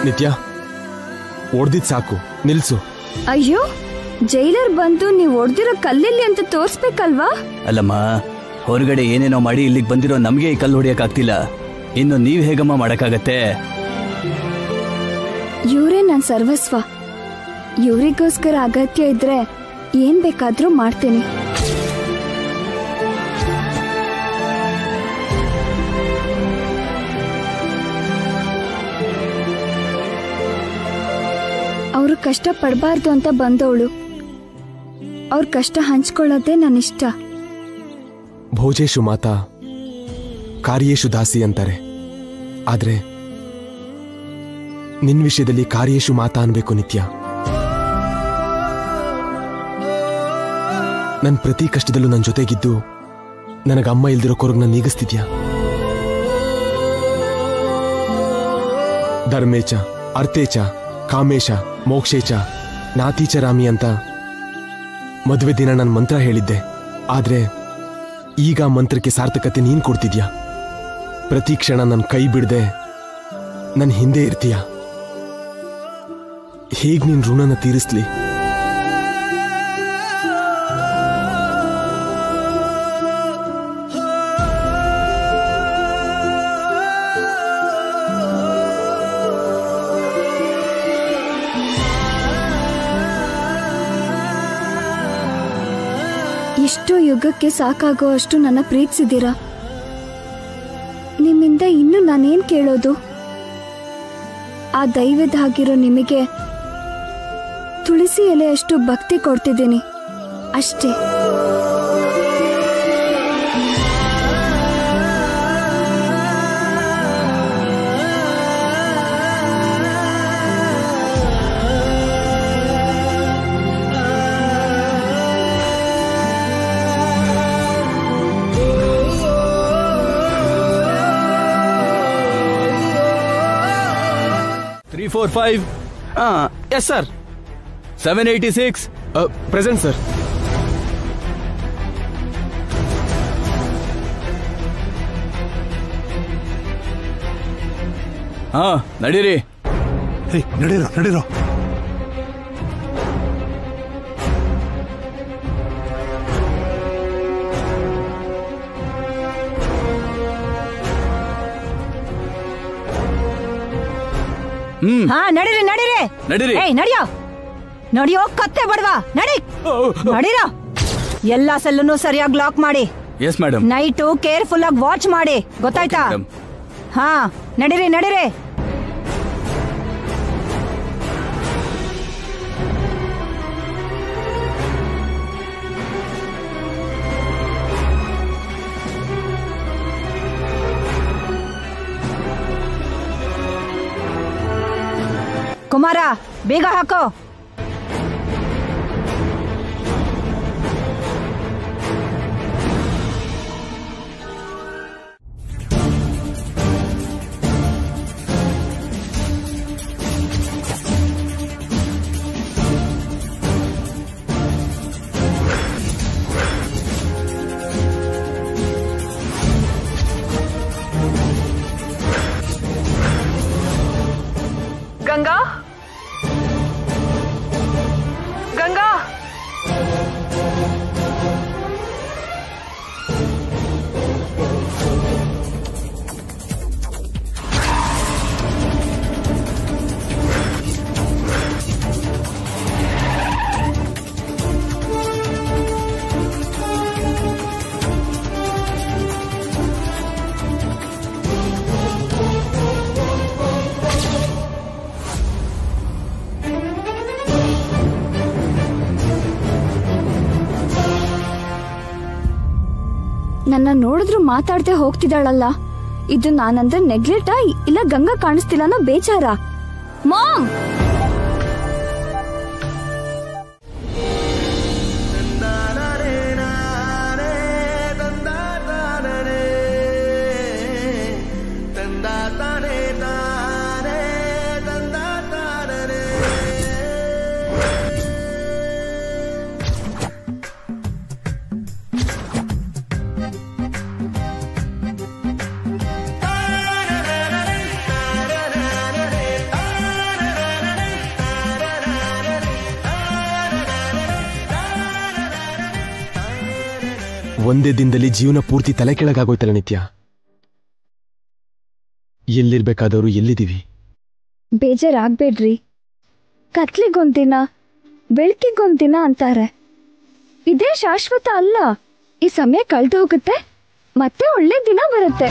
ನಿತ್ಯ ಹೊಡ್ದಿದ್ ಸಾಕು ನಿಲ್ಸು ಅಯ್ಯೋ ಜೈಲರ್ ಬಂದು ನೀವ್ ಹೊಡ್ದಿರೋ ಕಲ್ಲೆಲ್ಲಿ ಅಂತ ತೋರ್ಸ್ಬೇಕಲ್ವಾ ಅಲ್ಲಮ್ಮ ಹೊರಗಡೆ ಏನೇನೋ ಮಾಡಿ ಇಲ್ಲಿಗೆ ಬಂದಿರೋ ನಮಗೆ ಈ ಕಲ್ಲು ಹೊಡಿಯಕ್ಕಾಗ್ತಿಲ್ಲ ಇನ್ನು ನೀವ್ ಹೇಗಮ್ಮ ಮಾಡಕ್ಕಾಗತ್ತೆ ಇವರೇ ನನ್ ಸರ್ವಸ್ವ ಇವರಿಗೋಸ್ಕರ ಅಗತ್ಯ ಇದ್ರೆ ಏನ್ ಬೇಕಾದ್ರೂ ಮಾಡ್ತೀನಿ ಅವರು ಕಷ್ಟ ಪಡಬಾರ್ದು ಅಂತ ಬಂದವಳು ಅವ್ರ ಕಷ್ಟ ಹಂಚ್ಕೊಳ್ಳೋದೇ ನನ್ನ ಇಷ್ಟ ಭೋಜೇಶು ಮಾತಾ ಕಾರ್ಯೇಶು ದಾಸಿ ಅಂತಾರೆ ಆದ್ರೆ ನಿನ್ ವಿಷಯದಲ್ಲಿ ಕಾರ್ಯೇಶು ಮಾತಾ ಅನ್ಬೇಕು ನಿತ್ಯ ನನ್ ಪ್ರತಿ ಕಷ್ಟದಲ್ಲೂ ನನ್ ಜೊತೆಗಿದ್ದು ನನಗ ಅಮ್ಮ ಇಲ್ದಿರೋ ಕೊರಗ್ನ ನೀಗಿಸ್ತಿದ್ಯಾ ಧರ್ಮೇಚ ಅರ್ಥೇಚ ಕಾಮೇಶ ಮೋಕ್ಷೇಚ ನಾತೀಚ ರಾಮಿ ಅಂತ ಮದುವೆ ದಿನ ನಾನು ಮಂತ್ರ ಹೇಳಿದ್ದೆ ಆದ್ರೆ ಈಗ ಆ ಮಂತ್ರಕ್ಕೆ ಸಾರ್ಥಕತೆ ನೀನ್ ಕೊಡ್ತಿದ್ಯಾ ಪ್ರತಿ ಕ್ಷಣ ನನ್ನ ಕೈ ಬಿಡದೆ ನನ್ನ ಹಿಂದೆ ಇರ್ತೀಯ ಹೇಗ್ ನಿನ್ ಋಣನ ತೀರಿಸ್ಲಿ ಇಷ್ಟು ಯುಗಕ್ಕೆ ಸಾಕಾಗೋ ಅಷ್ಟು ನನ್ನ ಪ್ರೀತಿಸಿದ್ದೀರಾ ನಿಮ್ಮಿಂದ ಇನ್ನು ನಾನೇನ್ ಕೇಳೋದು ಆ ದೈವದ ಹಾಗಿರೋ ನಿಮಗೆ ತುಳಸಿ ಎಲೆಯಷ್ಟು ಭಕ್ತಿ ಕೊಡ್ತಿದ್ದೀನಿ ಅಷ್ಟೇ three four five yes sir seven eighty six present sir ಹಾ ನಡೀರಿ ಹೇ ನಡೀರೋ ನಡೀರೋ ಹ್ಮ್ ಹಾ ನಡೀರಿ ನಡೀರಿ ನಡೀರಿ. ಏಯ್ ನಡಿಯೋ ನಡಿಯೋ ಕತ್ತೆ ಬಡವಾ ನಡಿ ನಡೀರೋ ಎಲ್ಲಾ ಸೆಲ್ಲನ್ನು ಸರಿಯಾಗಿ ಲಾಕ್ ಮಾಡಿ ಎಸ್ ಮೇಡಮ್ ನೈಟು ಕೇರ್ಫುಲ್ ಆಗಿ ವಾಚ್ ಮಾಡಿ ಗೊತ್ತಾಯ್ತಾ Okay, madam. ಹಾ ನಡೀರಿ ನಡೀರಿ ಕುಮಾರ ಬೇಗ ಹಾಕೋ ಗಂಗಾ ಗಂಗಾ ನನ್ನ ನೋಡಿದ್ರು ಮಾತಾಡ್ದೆ ಹೋಗ್ತಿದ್ದಾಳಲ್ಲ ಇದು ನಾನಂದ್ರೆ ನೆಗ್ಲೆಟಾ ಇಲ್ಲ ಗಂಗಾ ಕಾಣಿಸ್ತಿಲ್ಲ ಅನ್ನೋ ಬೇಜಾರ ಮಾಮ್ ತಾ ಒಂದೇ ದಿನದಲ್ಲಿ ಜೀವನ ಪೂರ್ತಿ ತಲೆ ಕೆಳಗಾಗೋಯ್ತಲ್ಲ ನಿತ್ಯ ಎಲ್ಲಿರ್ಬೇಕಾದವರು ಎಲ್ಲಿದ್ದೀವಿ ಬೇಜಾರಾಗ್ಬೇಡ್ರಿ ಕತ್ಲಿಗೊಂದಿನ ಬೆಳಕಿಗೊಂದಿನ ಅಂತಾರೆ ಇದೇ ಶಾಶ್ವತ ಅಲ್ಲ ಈ ಸಮಯ ಕಳ್ದು ಹೋಗುತ್ತೆ ಮತ್ತೆ ಒಳ್ಳೆ ದಿನ ಬರುತ್ತೆ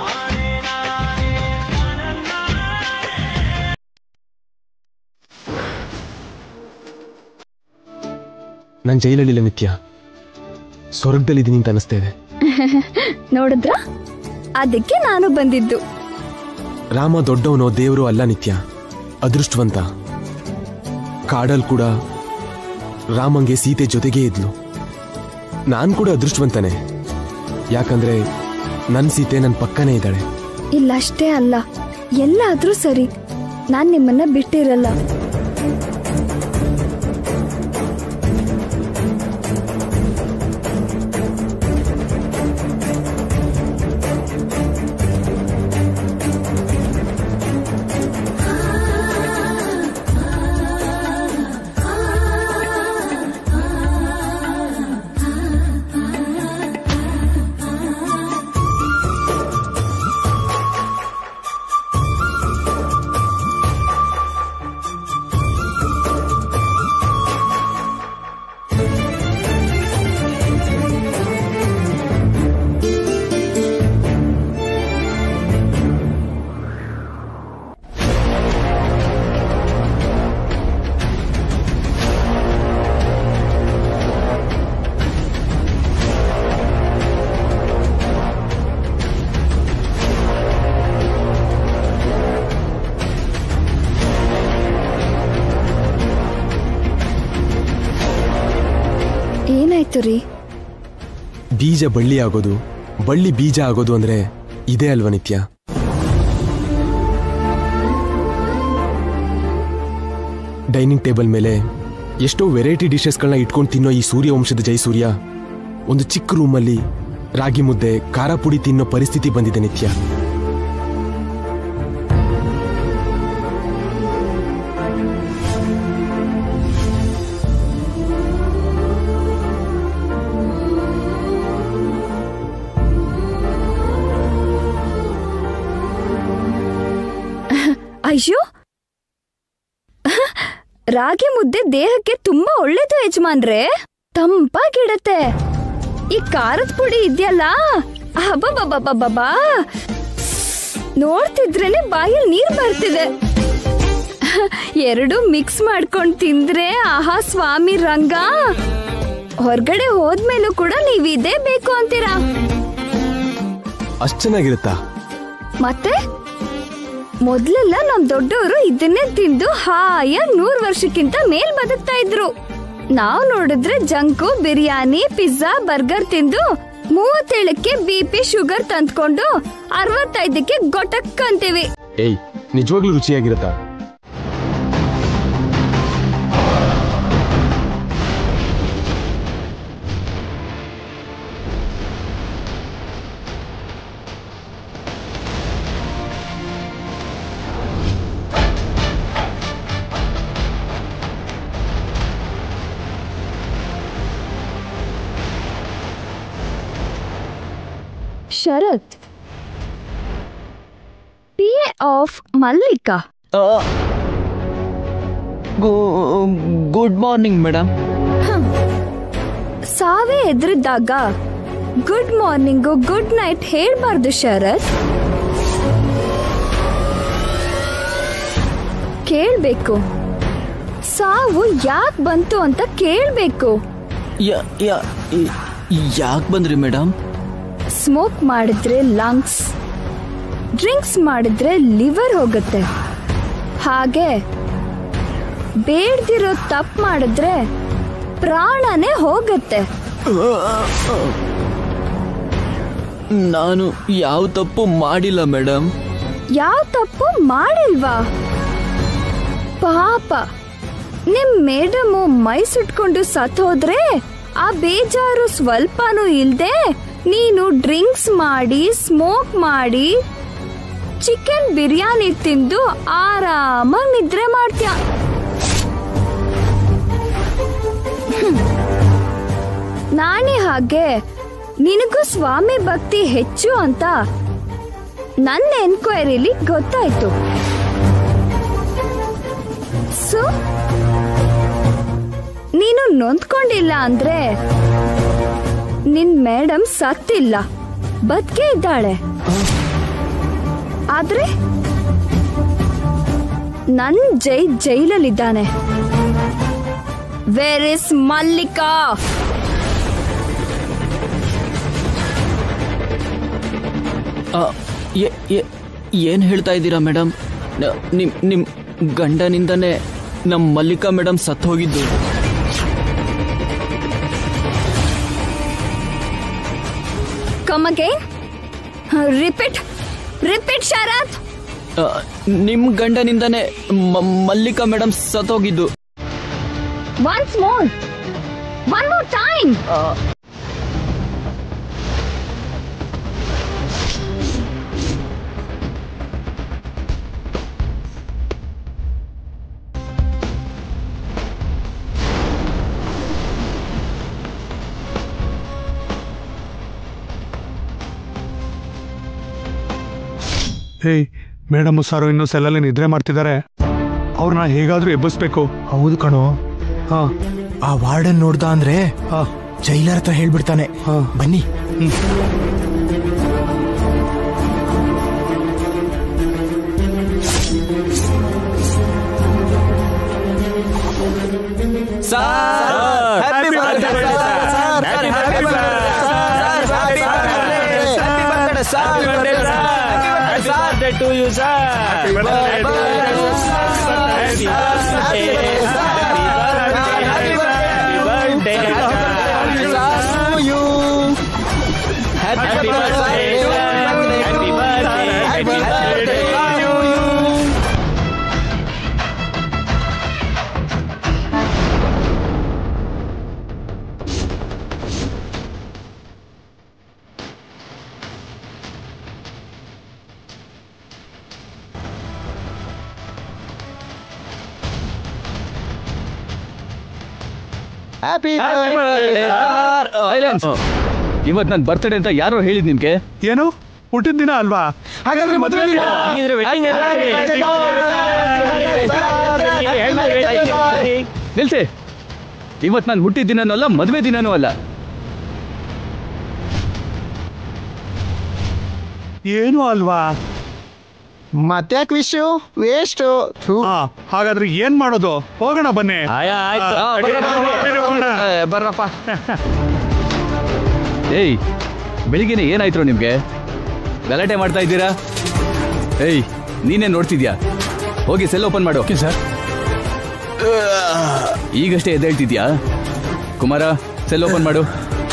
ನಾನು ಜೈಲಲ್ಲಿಲ್ಲ ನಿತ್ಯ ಸ್ವರ್ಗದಲ್ಲಿದ್ದೀನಿ ಅಂತ ಅನಿಸ್ತಾ ಇದೆ ನೋಡಿದ್ರ ಅದಕ್ಕೆ ನಾನು ಬಂದಿದ್ದು ರಾಮ ದೊಡ್ಡವನೋ ದೇವರು ಅಲ್ಲ ನಿತ್ಯ ಅದೃಷ್ಟವಂತ ಕಾಡಲ್ ಕೂಡ ರಾಮಂಗೆ ಸೀತೆ ಜೊತೆಗೇ ಇದ್ಲು ನಾನ್ ಕೂಡ ಅದೃಷ್ಟವಂತನೇ ಯಾಕಂದ್ರೆ ನನ್ ಸೀತೆ ನನ್ನ ಪಕ್ಕನೇ ಇದ್ದಾಳೆ ಇಲ್ಲಷ್ಟೇ ಅಲ್ಲ ಎಲ್ಲಾದ್ರೂ ಸರಿ ನಾನ್ ನಿಮ್ಮನ್ನ ಬಿಟ್ಟಿರಲ್ಲ ಏನಾಯ್ತು ರೀ ಬೀಜ ಬಳ್ಳಿ ಆಗೋದು ಬಳ್ಳಿ ಬೀಜ ಆಗೋದು ಅಂದ್ರೆ ಇದೇ ಅಲ್ವಾ ನಿತ್ಯ ಡೈನಿಂಗ್ ಟೇಬಲ್ ಮೇಲೆ ಎಷ್ಟೋ ವೆರೈಟಿ ಡಿಶಸ್ಗಳನ್ನ ಇಟ್ಕೊಂಡು ತಿನ್ನೋ ಈ ಸೂರ್ಯವಂಶದ ಜಯಸೂರ್ಯ ಒಂದು ಚಿಕ್ಕ ರೂಮಲ್ಲಿ ರಾಗಿ ಮುದ್ದೆ ಖಾರ ಪುಡಿ ತಿನ್ನೋ ಪರಿಸ್ಥಿತಿ ಬಂದಿದೆ ನಿತ್ಯ ಅಯ್ಯೋ ರಾಗಿ ಮುದ್ದೆ ದೇಹಕ್ಕೆ ತುಂಬಾ ಒಳ್ಳೇದು ಯಜಮಾನ್ರೆ ತಂಪಾಗಿಡತ್ತೆ ಈ ಖಾರದ ಪುಡಿ ಇದೆಯಲ್ಲ ಅಬ್ಬಬ್ಬಬ್ಬಬ್ಬಬ್ಬಾ ನೋಡ್ತಿದ್ರೇನೆ ಬಾಯಲ್ಲಿ ನೀರ್ ಬರ್ತಿದೆ ಎರಡು ಮಿಕ್ಸ್ ಮಾಡ್ಕೊಂಡ್ ತಿಂದ್ರೆ ಆಹಾ ಸ್ವಾಮಿ ರಂಗ ಹೊರಗಡೆ ಹೋದ್ಮೇಲೂ ಕೂಡ ನೀವ್ ಇದೇ ಬೇಕು ಅಂತೀರಾ ಅಷ್ಟ್ ಚೆನ್ನಾಗಿರುತ್ತಾ ಮತ್ತೆ ಮೊದ್ಲೆಲ್ಲ ನಮ್ ದೊಡ್ಡವರು ಇದನ್ನೇ ತಿಂದು ಹಾಯಾಗಿ ನೂರ್ ವರ್ಷಕ್ಕಿಂತ ಮೇಲ್ ಬದುಕ್ತಾ ಇದ್ರು ನಾವ್ ನೋಡಿದ್ರೆ ಜಂಕು ಬಿರಿಯಾನಿ ಪಿಜ್ಜಾ ಬರ್ಗರ್ ತಿಂದು ಮೂವತ್ತೇಳಕ್ಕೆ ಬಿ ಪಿ ಶುಗರ್ ತಂದ್ಕೊಂಡು ಅರವತ್ತೈದಕ್ಕೆ ಗೊಟಕ್ ಅಂತೀವಿ ಏಯ್ ನಿಜವಾಗ್ಲೂ ರುಚಿಯಾಗಿರುತ್ತಾ Sharath P A of Mallika good morning madam ಸಾವೇ ಎದುರಿದ್ದಾಗ ಗುಡ್ ಮಾರ್ನಿಂಗು ಗುಡ್ ನೈಟ್ ಹೇಳ್ಬಾರ್ದು ಶರತ್ ಕೇಳ್ಬೇಕು ಸಾವು ಯಾಕ್ ಬಂತು ಅಂತ ಕೇಳ್ಬೇಕು ಯಾಕೆ ಬಂದ್ರಿ ಮೇಡಮ್ ಸ್ಮೋಕ್ ಮಾಡಿದ್ರೆ ಲಂಗ್ಸ್ ಡ್ರಿಂಕ್ಸ್ ಮಾಡಿದ್ರೆ ಲಿವರ್ ಹೋಗುತ್ತೆ ಹಾಗೆ ಬೇಡ್ದಿರೋ ತಪ್ಪು ಮಾಡಿದ್ರೆ ಪ್ರಾಣನೇ ಹೋಗುತ್ತೆ ನಾನು ಯಾವ ತಪ್ಪು ಮಾಡಿಲ್ಲ ಮೇಡಮ್ ಯಾವ ತಪ್ಪು ಮಾಡಿಲ್ವಾ ಪಾಪ ನಿಮ್ ಮೇಡಮು ಮೈ ಸುಟ್ಕೊಂಡು ಸತ್ತೋದ್ರೆ ಆ ಬೇಜಾರು ಸ್ವಲ್ಪನೂ ಇಲ್ದೆ ನೀನು ಡ್ರಿಂಕ್ಸ್ ಮಾಡಿ ಸ್ಮೋಕ್ ಮಾಡಿ ಚಿಕನ್ ಬಿರಿಯಾನಿ ತಿಂದು ಆರಾಮಾಗಿ ನಿದ್ರೆ ಮಾಡ್ತೀಯ ಹ್ಮ್. ನಾನೇ ಹಾಗೆ ನಿನಗೂ ಸ್ವಾಮಿ ಭಕ್ತಿ ಹೆಚ್ಚು ಅಂತ ನನ್ನ ಎನ್ಕ್ವೈರಿಲಿ ಗೊತ್ತಾಯ್ತು ಸೊ ನೀನು ನೊಂದ್ಕೊಂಡಿಲ್ಲ ಅಂದ್ರೆ ನಿನ್ ಮೇಡಮ್ ಸತ್ತಿಲ್ಲ ಬದುಕೆ ಇದ್ದಾಳೆ ಆದ್ರೆ ನನ್ ಜೈ ಜೈಲಲ್ಲಿದ್ದಾನೆ ವೇರ್ ಇಸ್ ಮಲ್ಲಿಕಾ ಆ, ಏ- ಏ- ಏನ್ ಹೇಳ್ತಾ ಇದ್ದೀರಾ ಮೇಡಮ್ ನ- ನಿಮ್ ನಿಮ್ ಗಂಡನಿಂದನೇ ನಮ್ ಮಲ್ಲಿಕಾ ಮೇಡಮ್ ಸತ್ ಹೋಗಿದ್ದು come again repeat repeat Sharath ಆ, ನಿಮ್ ಗಂಡನಿಂದನೇ ಮ- ಮಲ್ಲಿಕಾ ಮೇಡಮ್ ಸತ್ ಹೋಗಿದ್ದು once more one more time hey madam sir ಇನ್ನೂ ಸೆಲ್ಲಲ್ಲಿ ನಿದ್ರೆ ಮಾಡ್ತಿದ್ದಾರೆ ಅವ್ರನ್ನ ಹೇಗಾದ್ರೂ ಎಬ್ಬಿಸ್ಬೇಕು ಹೌದು ಕಣೋ ಹಾ ಆ ವಾರ್ಡನ್ ನೋಡ್ದ ಅಂದ್ರೆ ಹಾ ಜೈಲರ್ ಹತ್ರ ಹೇಳ್ಬಿಡ್ತಾನೆ ಹಾ. ಬನ್ನಿ ಇವತ್ ನನ್ ಬರ್ತಡೇ ಅಂತ ಯಾರೋ ಹೇಳಿದ್ ನಿಮ್ಗೆ ಏನು ಹುಟ್ಟಿದ ದಿನ ಅಲ್ವಾ ಹಾಗಾದ್ರೆ ಮದುವೆ ದಿನ ನಿಲ್ಸಿ ಇವತ್ ನಾನು ಹುಟ್ಟಿದ ದಿನನೂ ಅಲ್ಲ ಮದ್ವೆ ದಿನನೂ ಅಲ್ಲ ಏನು ಅಲ್ವಾ ಮತ್ತ್ಯಾಕ್ ವಿಶ್ಯು ವೇಸ್ಟ್ ಹಾ ಹಾಗಾದ್ರೆ ಏನ್ ಮಾಡೋದು ಹೋಗೋಣ ಬನ್ನಿ ಹೋಗೋಣ. ಬರ್ರಪ್ಪ ಏಯ್ ಬೆಳಿಗ್ಗೆನೆ ಏನಾಯ್ತು ನಿಮ್ಗೆ ಗಲಾಟೆ ಮಾಡ್ತಾ ಇದ್ದೀರಾ ಏಯ್ ನೀನೇ ನೋಡ್ತಿದ್ಯಾ ಹೋಗಿ ಸೆಲ್ ಓಪನ್ ಮಾಡು ಸರ್ ಈಗಷ್ಟೇ ಎದ್ದೇಳ್ತಿದ್ಯಾ ಕುಮಾರ ಸೆಲ್ ಓಪನ್ ಮಾಡು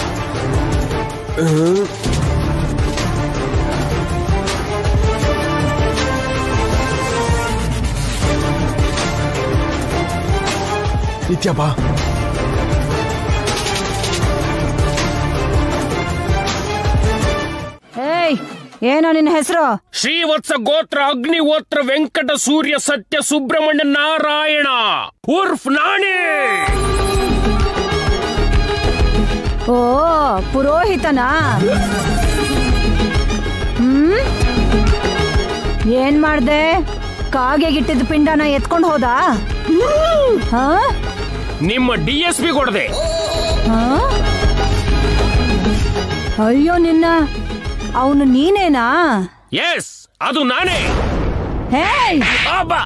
ನಿತ್ಯ ಬಾ ಏಯ್ ಏನೋ ನಿನ್ನ ಹೆಸರು ಶ್ರೀವತ್ಸ ಗೋತ್ರ ಅಗ್ನಿಹೋತ್ರ ವೆಂಕಟ ಸೂರ್ಯ ಸತ್ಯ ಸುಬ್ರಹ್ಮಣ್ಯ ನಾರಾಯಣ ಉರ್ಫ್ ನಾಣಿ ಓ ಪುರೋಹಿತನಾ ಹ್ಮ್ ಏನ್ ಮಾಡ್ದೆ ಕಾಗೆಗಿಟ್ಟಿದ್ದ ಪಿಂಡನ ಎತ್ಕೊಂಡು ಹೋದ ಹಾ ನಿಮ್ಮ ಡಿ ಎಸ್ ಪಿ ಕೊಡದೆ ಹಾ? ಅಯ್ಯೋ ನಿನ್ನ ಅವನು ನೀನೇನಾ ಎಸ್ ಅದು ನಾನೇ ಹೇಯ್ ಅಬ್ಬಾ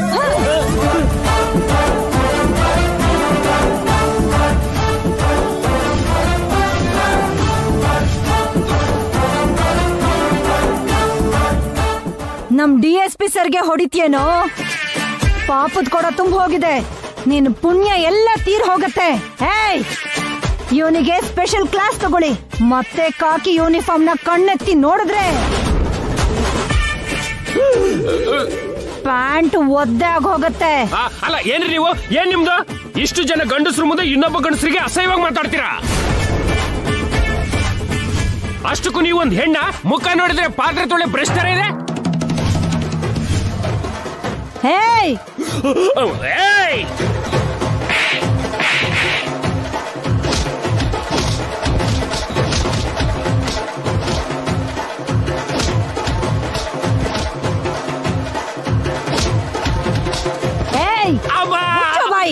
ನಮ್ ಡಿ ಎಸ್ ಪಿ ಸರ್ಗೆ ಹೊಡಿತ್ಯೇನೋ ಪಾಪದ ಕೊಡ ತುಂಬ ಹೋಗಿದೆ ನಿನ್ ಪುಣ್ಯ ಎಲ್ಲ ತೀರ್ ಹೋಗತ್ತೆ ಹೇಯ್ ಇವನಿಗೆ ಸ್ಪೆಷಲ್ ಕ್ಲಾಸ್ ತಗೊಳ್ಳಿ ಮತ್ತೆ ಕಾಕಿ ಯೂನಿಫಾರ್ಮ್ ನ ಕಣ್ಣೆತ್ತಿ ನೋಡಿದ್ರೆ ಪ್ಯಾಂಟ್ ಒದ್ದೆ ಆಗ್ ಹೋಗತ್ತೆ ಆ, ಅಲ್ಲ ಏನ್ರಿ ನೀವು ಏನ್ ನಿಮ್ದು ಇಷ್ಟು ಜನ ಗಂಡಸ್ರ ಮುಂದೆ ಇನ್ನೊಬ್ಬ ಗಂಡಸರಿಗೆ ಅಸಹ್ಯವಾಗಿ ಮಾತಾಡ್ತೀರಾ ಅಷ್ಟಕ್ಕೂ ನೀವು ಒಂದ್ ಹೆಣ್ಣ ಮುಖ ನೋಡಿದ್ರೆ ಪಾತ್ರೆ ತೊಳೆ ಬ್ರಷ್ ತರ ಇದೆ ಹೇಯ್ ಏಯ್ ಏಯ್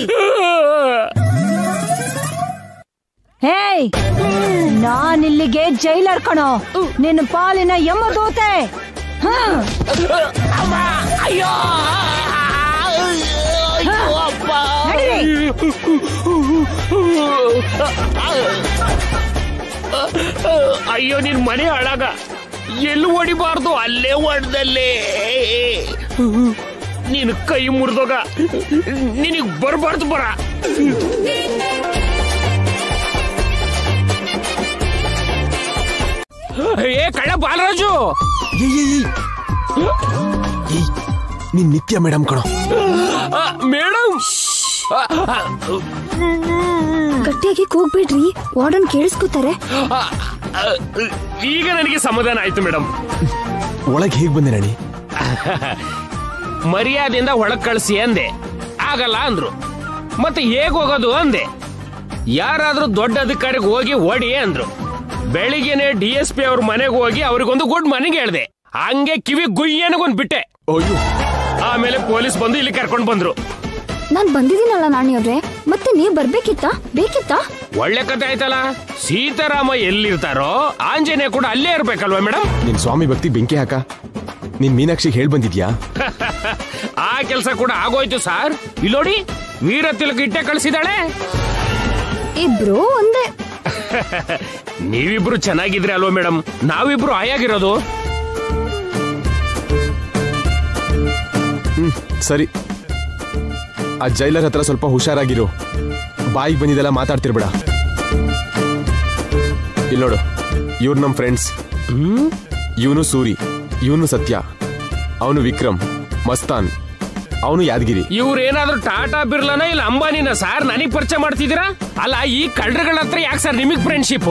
ಹೇಯ್ ನಾನಿಲ್ಲಿಗೆ ಜೈಲರ್ ಕಣೋ ನಿನ್ನ ಪಾಲಿನ ಯಮದೂತೆ ಹ್ಮ್. ನಡೀರಿ. ಅಯ್ಯೋ ನಿನ್ ಮನೆ ಹಾಳಾಗ ಎಲ್ಲಿ ಹೊಡಿಬಾರ್ದು ಅಲ್ಲೇ ಹೊಡೆದಲ್ಲೇ ನೀನು ಕೈ ಮುರಿದೋಗ ನಿನಗ್ ಬರ್ಬಾರ್ದು ಬರ ಏ ಕಳ್ಳ ಬಾಲರಾಜು ಏಯ್ ಏಯ್ ಏಯ್. ಏಯ್ ನೀನ್ ನಿತ್ಯ ಮೇಡಮ್ ಕಣೋ ಮೇಡಮ್ ಗಟ್ಟಿಯಾಗಿ ಕೂಗ್ಬೇಡ್ರಿ ವಾರ್ಡನ್ ಕೇಳಿಸ್ಕೊತಾರೆ ಈಗ ನನಗೆ ಸಮಾಧಾನ ಆಯ್ತು ಮೇಡಮ್ ಒಳಗೆ ಹೇಗ್ ಬಂದೆ ನಣಿ ಮರ್ಯಾದೆಯಿಂದ ಒಳಗ್ ಕಳಿಸಿ ಅಂದೆ ಆಗಲ್ಲ ಅಂದ್ರು ಮತ್ತೆ ಹೇಗ್ ಹೋಗೋದು ಅಂದೆ ಯಾರಾದ್ರೂ ದೊಡ್ಡ ಅಧಿಕಾರಿಗೆ ಹೋಗಿ ಓಡಿ ಅಂದ್ರು ಬೆಳಿಗ್ಗೆನೆ ಡಿ ಎಸ್ ಪಿ ಅವ್ರ ಮನೆಗೆ ಹೋಗಿ ಅವ್ರಿಗೊಂದು ಗುಡ್ ಮನೆಗೆ ಹೇಳ್ದೆ ಹಂಗೆ ಕಿವಿ ಗುಯ್ಯನಗೊಂದ್ ಬಿಟ್ಟೆ ಅಯ್ಯೋ ಆಮೇಲೆ ಪೊಲೀಸ್ ಬಂದು ಇಲ್ಲಿ ಕರ್ಕೊಂಡ್ ಬಂದ್ರು ನಾನ್ ಬಂದಿದ್ದೀನಲ್ಲ ನಾಣಿ ಅವ್ರೆ ಮತ್ತೆ ನೀವ್ ಬರ್ಬೇಕಿತ್ತಾ ಬೇಕಿತ್ತಾ ಒಳ್ಳೆ ಕತೆ ಆಯ್ತಲ್ಲ ಸೀತಾರಾಮ ಎಲ್ಲಿರ್ತಾರೋ ಆಂಜನೇಯ ಕೂಡ ಅಲ್ಲೇ ಇರ್ಬೇಕಲ್ವಾ ಮೇಡಮ್ ನಿನ್ ಸ್ವಾಮಿ ಭಕ್ತಿ ಬೆಂಕಿ ಹಾಕ ನೀನ್ ಮೀನಾಕ್ಷಿಗೆ ಹೇಳ್ ಬಂದಿದ್ಯಾ ಆ ಕೆಲಸ ಕೂಡ ಆಗೋಯ್ತು ಸರ್ ಇಲ್ಲೋಡಿ ವೀರ ತಿಲಕ ಇಟ್ಟೆ ಕಳಿಸಿದಾಳೆ ಇಬ್ರು ಒಂದೇ ನೀವಿಬ್ರು ಚೆನ್ನಾಗಿದ್ರೆ ಅಲ್ವಾ ಮೇಡಮ್ ನಾವಿಬ್ರು ಆಯಾಗಿರೋದು ಹ್ಮ್ ಸರಿ ಆ ಜೈಲರ್ ಹತ್ರ ಸ್ವಲ್ಪ ಹುಷಾರಾಗಿರು ಬಾಯಿಗೆ ಬಂದಿದ್ದೆಲ್ಲ ಮಾತಾಡ್ತಿರ್ಬೇಡ ಇಲ್ಲಿ ನೋಡು ಇವ್ರು ನಮ್ ಫ್ರೆಂಡ್ಸ್ ಇವನು ಸೂರಿ ಇವನು ಸತ್ಯ ಅವನು ವಿಕ್ರಮ್ ಮಸ್ತಾನ್ ಅವನು ಯಾದಗಿರಿ ಇವ್ರೇನಾದ್ರೂ ಟಾಟಾ ಬಿರ್ಲಾನ ಇಲ್ಲ ಅಂಬಾನಿನ ಸರ್ ನನಗ್ ಪರಿಚಯ ಮಾಡ್ತಿದ್ದೀರಾ ಅಲ್ಲ ಈ ಕಳ್ಳರುಗಳ ಹತ್ರ ಯಾಕೆ ಸರ್ ನಿಮಗ್ ಫ್ರೆಂಡ್ಶಿಪ್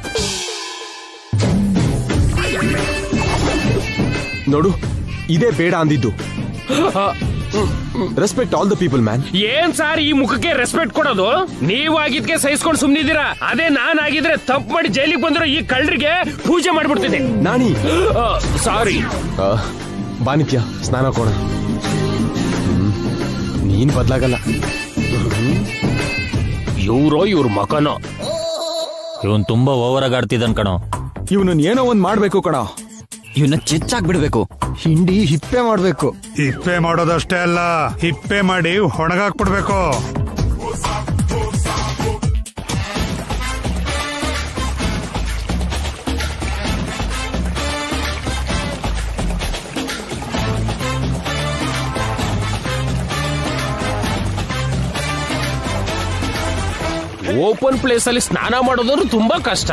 ನೋಡು ಇದೇ ಬೇಡ ಅಂದಿದ್ದು respect all the people man ಏನ್ ಸರ್ ಈ ಮುಖಕ್ಕೆ ರೆಸ್ಪೆಕ್ಟ್ ಕೊಡೋದು ನೀವಾಗಿದ್ಕೆ ಸಹಿಸ್ಕೊಂಡು ಸುಮ್ನಿದ್ದೀರಾ ಅದೇ ನಾನ್ ಆಗಿದ್ರೆ ತಪ್ಪು ಮಾಡಿ ಜೈಲಿಗೆ ಬಂದಿರೋ ಈ ಕಳ್ಳರಿಗೆ ಪೂಜೆ ಮಾಡ್ಬಿಡ್ತಿದ್ದೆ ನಾಣಿ ಸಾರಿ ಆ, ಬಾ ನಿತ್ಯ ಸ್ನಾನ ಕೋಣ ನೀನ್ ಬದ್ಲಾಗಲ್ಲ ಇವ್ರೋ ಇವ್ರ ಮಕನೋ ಇವನ್ ತುಂಬಾ ಓವರ್ ಆಗಿ ಆಡ್ತಿದ್ದಾನ್ ಕಣೋ ಇವನನ್ನ ಏನೋ ಒಂದ್ ಮಾಡ್ಬೇಕು ಕಣ ಇವನ್ನ ಚೆಚ್ಚಾಕ್ಬಿಡ್ಬೇಕು ಹಿಂಡಿ ಹಿಪ್ಪೆ ಮಾಡ್ಬೇಕು ಹಿಪ್ಪೆ ಮಾಡೋದಷ್ಟೇ ಅಲ್ಲ ಹಿಪ್ಪೆ ಮಾಡಿ ಹೊಣಗಾಕ್ಬಿಡ್ಬೇಕು ಓಪನ್ ಪ್ಲೇಸ್ ಅಲ್ಲಿ ಸ್ನಾನ ಮಾಡೋದಂದ್ರೆ ತುಂಬಾ ಕಷ್ಟ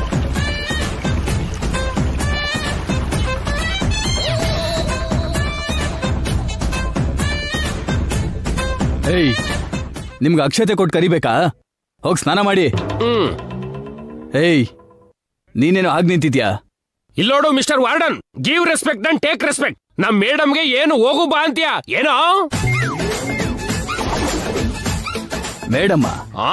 ಏಯ್ ನಿಮ್ಗೆ ಅಕ್ಷತೆ ಕೊಟ್ಟು ಕರಿಬೇಕಾ ಹೋಗಿ ಸ್ನಾನ ಮಾಡಿ ಹ್ಮ್ ಏಯ್ ನೀನೇನು ಆಗ್ ನಿಂತಿದ್ಯಾ ಇಲ್ಲೋಡು mister warden give respect and take respect ನಮ್ ಮೇಡಮ್ಗೆ ಏನು ಹೋಗು ಬಾ ಅಂತೀಯ ಏನೋ ಮೇಡಮ್ಮ ಆ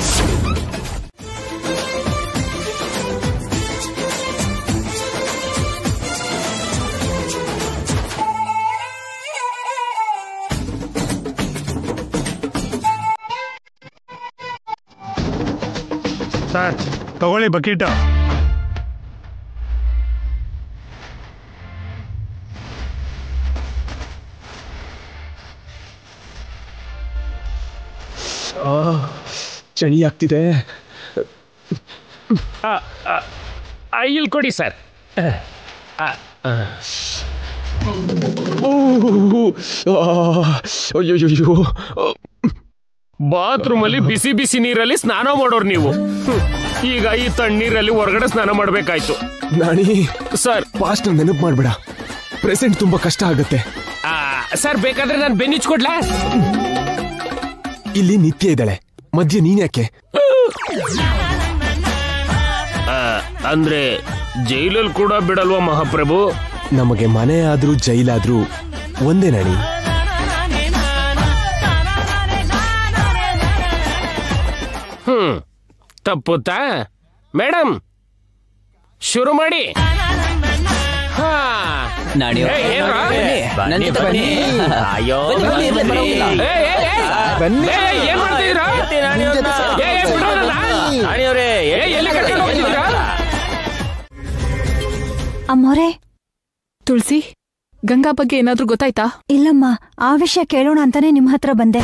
ಸರ್ ತಗೊಳ್ಳಿ ಬಕೀಟ ಚಳಿ ಆಗ್ತಿದೆ ಇಲ್ಲಿ ಕೊಡಿ ಸರ್ ಅಯ್ಯೋ ಬಾತ್ರೂಮ್ ಅಲ್ಲಿ ಬಿಸಿ ಬಿಸಿ ನೀರಲ್ಲಿ ಸ್ನಾನ ಮಾಡೋರು ನೀವು ಹ್ಮ್. ಈಗ ಈ ತಣ್ಣೀರಲ್ಲಿ ಹೊರಗಡೆ ಸ್ನಾನ ಮಾಡ್ಬೇಕಾಯ್ತು ನಾಣಿ ಸರ್ ಪಾಸ್ಟ್ ನೆನಪು ಮಾಡ್ಬೇಡ ಪ್ರೆಸೆಂಟ್ ತುಂಬಾ ಕಷ್ಟ ಆಗತ್ತೆ ಆ, ಸರ್ ಬೇಕಾದ್ರೆ ನಾನು ಬೆನ್ನಿಚ್ಕೊಡ್ಲಾ ಇಲ್ಲಿ ನಿತ್ಯ ಇದ್ದಾಳೆ ಮಧ್ಯೆ ನೀನ್ ಯಾಕೆ ಆ, ಅಂದ್ರೆ ಜೈಲಲ್ಲಿ ಕೂಡ ಬಿಡಲ್ವಾ ಮಹಾಪ್ರಭು ನಮಗೆ ಮನೆ ಆದ್ರೂ ಜೈಲಾದ್ರೂ ಒಂದೇ ನಾಣಿ ಹ್ಮ್ ತಪ್ಪುತ್ತಾ ಮೇಡಮ್ ಶುರು ಮಾಡಿ ಹಾ ನಾಣಿ ಏ, ಏನ್ರಾ? ನನ್ನ ಜೊತೆ ಬನ್ನಿ ಅಯ್ಯೋ ಬನ್ನಿ, ಬನ್ನಿ, ಇರ್ಲಿ, ಪರವಾಗಿಲ್ಲ. ಏ, ಏ, ಬನ್ನಿ. ಏ, ಏ, ಏನ್ ಮಾಡ್ತಿದ್ದೀರಾ? ನಿಮ್ ಜೊತೆ ಏ, ಏ, ಬಿಡೋಣ. ರಾಣಿಯವ್ರೇ ಏ, ಎಲ್ಲಿ ಕರ್ಕೊಂಡು ಹೋಗ್ತಿದ್ದೀರಾ? ಅಮ್ಮೋರೆ ತುಳಸಿ ಗಂಗಾ ಬಗ್ಗೆ ಏನಾದ್ರೂ ಗೊತ್ತಾಯ್ತಾ ಇಲ್ಲಮ್ಮ ಆ ವಿಷಯ ಕೇಳೋಣ ಅಂತಾನೆ ನಿಮ್ ಹತ್ರ ಬಂದೆ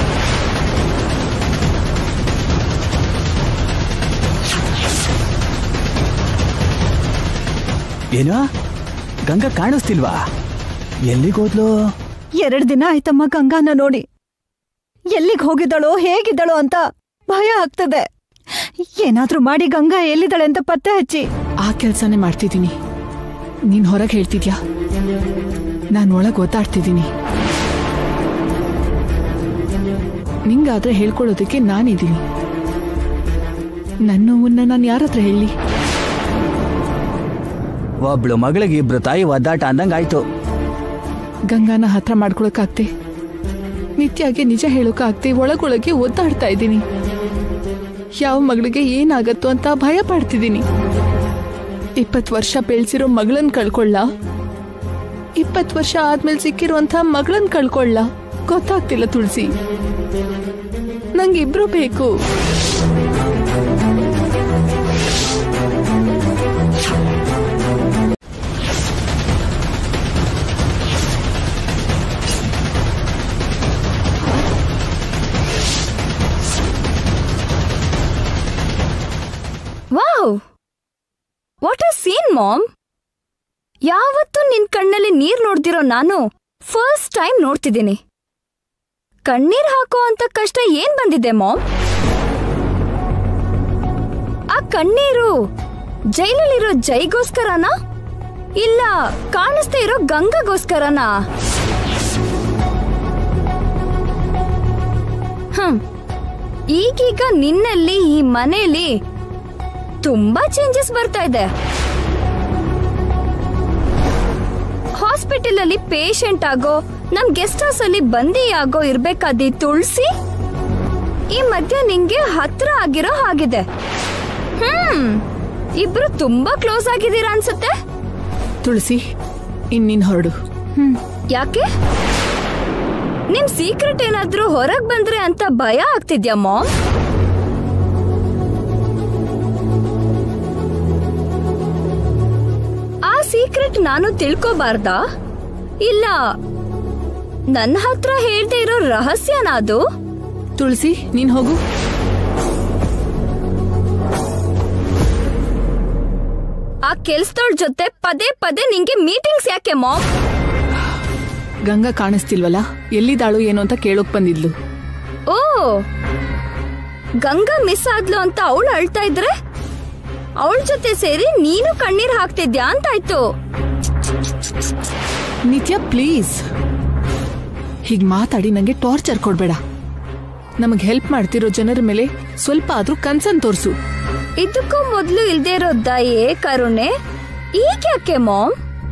ಏನೋ ಗಂಗಾ ಕಾಣಿಸ್ತಿಲ್ವಾ ಎಲ್ಲಿಗೋದ್ಲು ಎರಡ್ ದಿನ ಆಯ್ತಮ್ಮ ಗಂಗಾನ ನೋಡಿ ಎಲ್ಲಿಗ್ ಹೋಗಿದ್ದಳೋ ಹೇಗಿದ್ದಳೋ ಅಂತ ಭಯ ಆಗ್ತದೆ ಏನಾದ್ರೂ ಮಾಡಿ ಗಂಗಾ ಎಲ್ಲಿದ್ದಾಳೆ ಅಂತ ಪತ್ತೆ ಹಚ್ಚಿ ಆ ಕೆಲ್ಸನೇ ಮಾಡ್ತಿದ್ದೀನಿ ನೀನ್ ಹೊರಗೆ ಹೇಳ್ತಿದ್ಯಾ ನಾನು ಒಳಗ್ ಒತ್ತಾಡ್ತಿದ್ದೀನಿ ನಿಂಗಾದ್ರೆ ಹೇಳ್ಕೊಳ್ಳೋದಕ್ಕೆ ನಾನಿದ್ದೀನಿ ನನ್ನ ನೋವನ್ನ ನಾನು ಯಾರ ಹತ್ರ ಹೇಳಿ ಒಬ್ಳು ಮಗಳಿಗೆ ಇಬ್ರು ತಾಯಿ ಒದ್ದಾಟ ಅಂದಂಗಾಯ್ತು ಗಂಗಾನ ಹತ್ರ ಮಾಡ್ಕೊಳಕ್ಕಾಗ್ತೆ ನಿತ್ಯಾಗೆ ನಿಜ ಹೇಳೋಕ್ಕಾಗ್ತೆ ಒಳಗೊಳಗೆ ಒದ್ದಾಡ್ತಾ ಇದ್ದೀನಿ ಯಾವ ಮಗಳಿಗೆ ಏನಾಗತ್ತೋ ಅಂತ ಭಯ ಪಡ್ತಿದ್ದೀನಿ ಇಪ್ಪತ್ತು ವರ್ಷ ಬೆಳೆಸಿರೋ ಮಗಳನ್ ಕಳ್ಕೊಳ್ಳ ಇಪ್ಪತ್ತು ವರ್ಷ ಆದ್ಮೇಲೆ ಸಿಕ್ಕಿರುವಂತ ಮಗಳನ್ ಕಳ್ಕೊಳ್ಳ ಗೊತ್ತಾಗ್ತಿಲ್ಲ ತುಳಸಿ ನಂಗೆ ಇಬ್ರು ಬೇಕು wow what a scene mom ಯಾವತ್ತೂ ನಿನ್ ಕಣ್ಣಲ್ಲಿ ನೀರ್ ನೋಡ್ದಿರೋ ನಾನು ಫಸ್ಟ್ ಟೈಮ್ ನೋಡ್ತಿದ್ದೀನಿ ಕಣ್ಣೀರ್ ಹಾಕೋ ಅಂತ ಕಷ್ಟ ಏನ್ ಬಂದಿದೆ ಮಾಮ್ ಆ ಕಣ್ಣೀರು ಜೈಲಲ್ಲಿರೋ ಜೈಗೋಸ್ಕರನಾ ಇಲ್ಲ ಕಾಣಿಸ್ತಾ ಇರೋ ಗಂಗಗೋಸ್ಕರನಾ ಹ್ಮ್ ಈಗೀಗ ನಿನ್ನಲ್ಲಿ ಈ ಮನೆಯಲ್ಲಿ ತುಂಬಾ ಚೇಂಜಸ್ ಬರ್ತಾ ಇದೆ ಹಾಸ್ಪಿಟಲ್ ಅಲ್ಲಿ ಪೇಷಂಟ್ ಆಗೋ ನಮ್ ಗೆಸ್ಟ್ ಹೌಸ್ ಅಲ್ಲಿ ಬಂದಿಯಾಗೋ ಇರ್ಬೇಕಾದಿ ತುಳಸಿ ಈ ಮಧ್ಯ ನಿಂಗೆ ಹತ್ರ ಆಗಿರೋ ಹಾಗಿದೆ ಹ್ಮ್ ಇಬ್ರು ತುಂಬಾ ಕ್ಲೋಸ್ ಆಗಿದ್ದೀರಾ ಅನ್ಸುತ್ತೆ ತುಳಸಿ ಇನ್ನಿನ್ ಹೊರಡು ಯಾಕೆ ನಿಮ್ ಸೀಕ್ರೆಟ್ ಏನಾದ್ರೂ ಹೊರಗ್ ಬಂದ್ರೆ ಅಂತ ಭಯ ಆಗ್ತಿದ್ಯಾ ಮಾಮ್ ಆ ಸೀಕ್ರೆಟ್ ನಾನು ತಿಳ್ಕೋಬಾರ್ದಾ ಇಲ್ಲ ನನ್ನ ಹತ್ರ ಹೇಳ್ದೆ ಇರೋ ರಹಸ್ಯನಾ ಅದು ತುಳಸಿ ನೀನ್ ಹೋಗು ಆ ಕೆಲ್ಸದೋಳ್ ಜೊತೆ ಪದೇ ಪದೇ ನಿಂಗೆ ಮೀಟಿಂಗ್ಸ್ ಯಾಕೆ ಮಾಮ್ ಗಂಗಾ ಕಾಣಿಸ್ತಿಲ್ವಲ್ಲ ಎಲ್ಲಿದ್ದಾಳು ಏನು ಅಂತ ಕೇಳೋಕ್ ಬಂದಿದ್ಲು ಓ ಗಂಗಾ ಮಿಸ್ ಆದ್ಲು ಅಂತ ಅವಳು ಅಳ್ತಾ ಇದ್ರೆ ಅವಳ ಜೊತೆ ಸೇರಿ ನೀನು ಕಣ್ಣೀರ್ ಹಾಕ್ತಿದ್ಯಾ ಅಂತಾಯ್ತು ನಿತ್ಯ ಪ್ಲೀಸ್ ಹೀಗ್ ಮಾತಾಡಿ ನಂಗೆ ಟಾರ್ಚರ್ ಕೊಡ್ಬೇಡ ನಮಗ್ ಹೆಲ್ಪ್ ಮಾಡ್ತಿರೋ ಜನರ ಮೇಲೆ ಸ್ವಲ್ಪ ಆದ್ರೂ ಕನ್ಸನ್ ತೋರ್ಸು ಇದಕ್ಕೂ ಮೊದ್ಲು ಇಲ್ದೇ ಇರೋ ದಯೆ ಕರುಣೆ ಈಗ ಯಾಕೆ ಮಾಮ್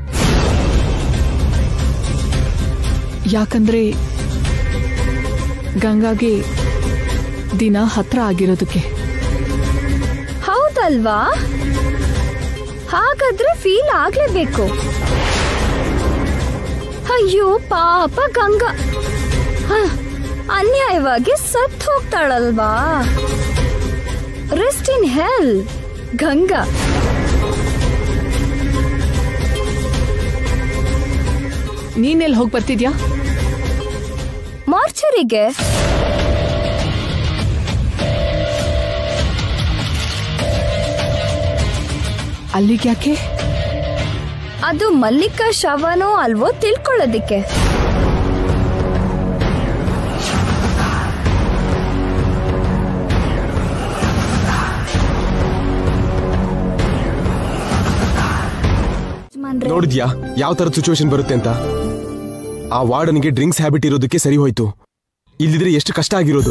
ಯಾಕಂದ್ರೆ ಗಂಗಾಗೆ ದಿನ ಹತ್ರ ಆಗಿರೋದಕ್ಕೆ ಹೌದಲ್ವಾ ಹಾಗಾದ್ರೆ ಫೀಲ್ ಆಗ್ಲೇಬೇಕು ಅಯ್ಯೋ ಪಾಪ ಗಂಗಾ ಹ, ಅನ್ಯಾಯವಾಗಿ ಸತ್ ಹೋಗ್ತಾಳಲ್ವಾ ರೆಸ್ಟ್ ಇನ್ ಹೆಲ್ ಗಂಗಾ ನೀನೆಲ್ಲಿ ಹೋಗಿ ಬರ್ತಿದ್ಯಾ ಮಾರ್ಚರಿಗೆ ಅಲ್ಲಿಗೆ ಯಾಕೆ ಅದು ಮಲ್ಲಿಕಾ ಶವನೋ ಅಲ್ವೋ ತಿಳ್ಕೊಳ್ಳೋದಿಕ್ಕೆ ನೋಡಿದ್ಯಾ ಯಾವ ತರದ ಸಿಚುವೇಶನ್ ಬರುತ್ತೆ ಅಂತ ಆ ವಾರ್ಡನ್ಗೆ ಡ್ರಿಂಕ್ಸ್ ಹ್ಯಾಬಿಟ್ ಇರೋದಕ್ಕೆ ಸರಿ ಹೋಯ್ತು ಇಲ್ಲಿದ್ರೆ ಎಷ್ಟು ಕಷ್ಟ ಆಗಿರೋದು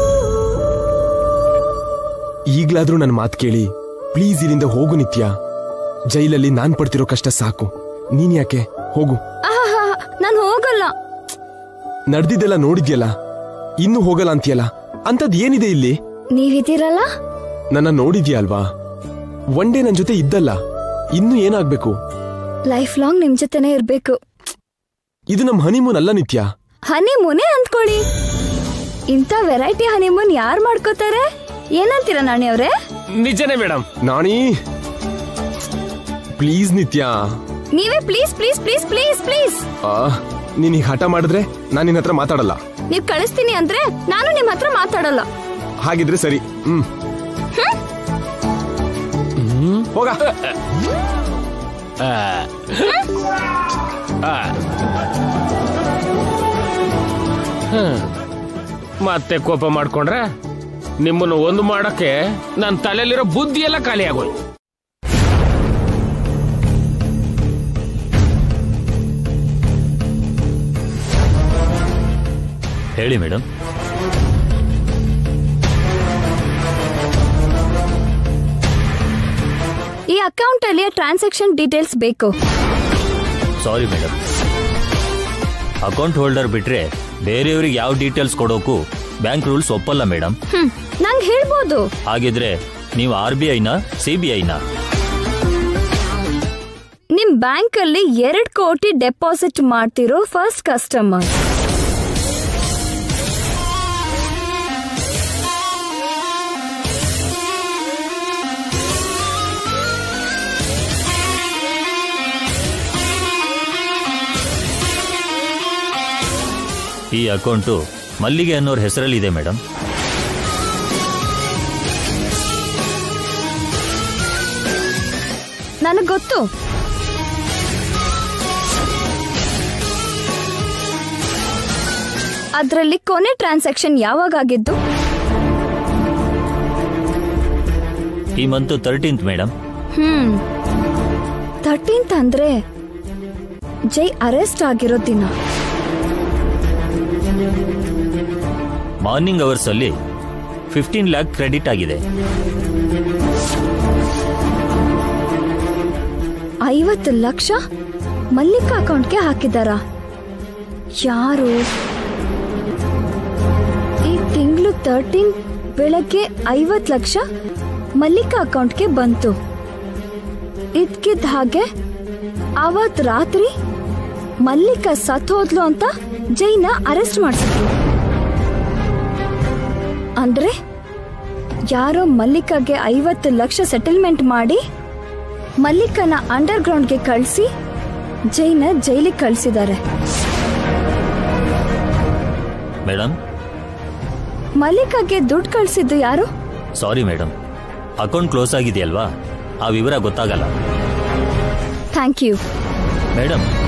ಈಗ್ಲಾದ್ರೂ ನನ್ನ ಮಾತು ಕೇಳಿ ಪ್ಲೀಸ್ ಇಲ್ಲಿಂದ ಹೋಗು ನಿತ್ಯ ಜೈಲಲ್ಲಿ ನಾನ್ ಪಡ್ತಿರೋ ಕಷ್ಟ ಸಾಕು ನೀನ್ ಯಾಕೆ ಹೋಗು ಆಹಾ ನಾನು ಹೋಗಲ್ಲ ನಡ್ದಿದ್ದೆಲ್ಲ ನೋಡಿದ್ಯಲ್ಲ ಇನ್ನು ಹೋಗಲ್ಲ ಅಂತೀಯಲ್ಲ ಅಂತದ್ ಏನಿದೆ ಇಲ್ಲಿ ನೀವಿದ್ದೀರಲ್ಲ ನನ್ನ ನೋಡಿದ್ಯಾ ಅಲ್ವಾ ಒನ್ ಡೇ ನನ್ ಜೊತೆ ಇದ್ದಲ್ಲ ಇನ್ನು ಏನಾಗ್ಬೇಕು ಲೈಫ್ ಲಾಂಗ್ ನಿಮ್ ಜೊತೆನೆ ಇರ್ಬೇಕು ಇದು ನಮ್ ಹನಿಮೂನ್ ಅಲ್ಲ ನಿತ್ಯ ಹನಿ ಮುನೆ ಅಂದ್ಕೊಳ್ಳಿ ಇಂಥ ವೆರೈಟಿ ಹನಿಮೂನ್ ಯಾರು ಮಾಡ್ಕೋತಾರೆ ಏನಂತೀರ ನಾಣಿ ಅವ್ರೆ ನಿಜನೇ ಮೇಡಮ್ ನಾಣಿ ಪ್ಲೀಸ್ ನಿತ್ಯ ನೀವೇ please please please please please ಆ, ನೀನ್ ಈಗ ಹಠ ಮಾಡಿದ್ರೆ ನಾನು ನಿನ್ನ ಹತ್ರ ಮಾತಾಡಲ್ಲ ನೀವ್ ಕಳಿಸ್ತೀನಿ ಅಂದ್ರೆ ನಾನು ನಿಮ್ ಹತ್ರ ಮಾತಾಡಲ್ಲ ಹಾಗಿದ್ರೆ ಸರಿ ಹ್ಮ್ ಹ್ಮ್, ಹೋಗ ಆ. ಆ. ಹ್ಮ್. ಮತ್ತೆ ಕೋಪ ಮಾಡ್ಕೊಂಡ್ರೆ ನಿಮ್ಮನ್ನು ಒಂದು ಮಾಡಕ್ಕೆ ನನ್ನ ತಲೆಯಲ್ಲಿರೋ ಬುದ್ಧಿ ಎಲ್ಲ ಖಾಲಿ ಆಗೋಯ್ತು ಹೇಳಿ ಮೇಡಮ್ ಈ ಅಕೌಂಟ್ ಅಲ್ಲಿ ಟ್ರಾನ್ಸಾಕ್ಷನ್ ಡೀಟೇಲ್ಸ್ ಬೇಕು ಸಾರಿ ಮೇಡಮ್ ಅಕೌಂಟ್ ಹೋಲ್ಡರ್ ಬಿಟ್ರೆ ಬೇರೆಯವ್ರಿಗೆ ಯಾವ ಡೀಟೇಲ್ಸ್ ಕೊಡೋಕು ಬ್ಯಾಂಕ್ ರೂಲ್ಸ್ ಒಪ್ಪಲ್ಲ ಮೇಡಮ್ ಹ್ಮ್ ನಂಗೆ ಹೇಳ್ಬೋದು ಹಾಗಿದ್ರೆ ನೀವು ಆರ್ ಬಿ ಐನ ಸಿ ಬಿ ಐನ ನಿಮ್ ಬ್ಯಾಂಕ್ ಅಲ್ಲಿ ಎರಡ್ ಕೋಟಿ ಡೆಪಾಸಿಟ್ ಮಾಡ್ತಿರೋ ಫಸ್ಟ್ ಕಸ್ಟಮರ್ ಈ ಅಕೌಂಟು ಮಲ್ಲಿಗೆ ಅನ್ನೋರ್ ಹೆಸರಲ್ಲಿದೆ ಮೇಡಮ್ ನನಗ್ ಗೊತ್ತು ಅದ್ರಲ್ಲಿ ಕೊನೆ ಟ್ರಾನ್ಸಾಕ್ಷನ್ ಯಾವಾಗ ಆಗಿದ್ದು ಈ ಮಂತ್ ತರ್ಟೀನ್ತ್ ಮೇಡಮ್ ಹ್ಮ್ ಥರ್ಟೀನ್ತ್ ಅಂದ್ರೆ ಜೈ ಅರೆಸ್ಟ್ ಆಗಿರೋ ದಿನ ಮಾರ್ನಿಂಗ್ ಅವರ್ಸ್ ಅಲ್ಲಿ ಫಿಫ್ಟೀನ್ ಲ್ಯಾಕ್ ಕ್ರೆಡಿಟ್ ಆಗಿದೆ ಐವತ್ತು ಲಕ್ಷ ಮಲ್ಲಿಕಾ ಅಕೌಂಟ್ಗೆ ಹಾಕಿದಾರ ಯಾರು ಈ ತಿಂಗಳು ತರ್ಟೀನ್ ಬೆಳಗ್ಗೆ ಐವತ್ತು ಲಕ್ಷ ಮಲ್ಲಿಕಾ ಅಕೌಂಟ್ಗೆ ಬಂತು ಇದ್ಕಿದ್ದ ಹಾಗೆ ಅವತ್ ರಾತ್ರಿ ಮಲ್ಲಿಕಾ ಸತ್ ಹೋದ್ಲು ಅಂತ ಜೈನ ಅರೆಸ್ಟ್ ಮಾಡಿಸಿದ್ರು ಅಂದ್ರೆ ಯಾರೋ ಮಲ್ಲಿಕಾಗೆ ಐವತ್ತು ಲಕ್ಷ ಸೆಟಲ್ಮೆಂಟ್ ಮಾಡಿ ಮಲ್ಲಿಕನ ಅಂಡರ್ ಗ್ರೌಂಡ್ಗೆ ಕಳಿಸಿ ಜೈನ ಜೈಲಿಗೆ ಕಳಿಸಿದ್ದಾರೆ ಮೇಡಮ್ ಮಲ್ಲಿಕಾಗೆ ದುಡ್ಡು ಕಳಿಸಿದ್ದು ಯಾರು ಸಾರಿ ಮೇಡಮ್ ಅಕೌಂಟ್ ಕ್ಲೋಸ್ ಆಗಿದೆಯಲ್ವಾ ಆ ವಿವರ ಗೊತ್ತಾಗಲ್ಲ ಥ್ಯಾಂಕ್ ಯು ಮೇಡಮ್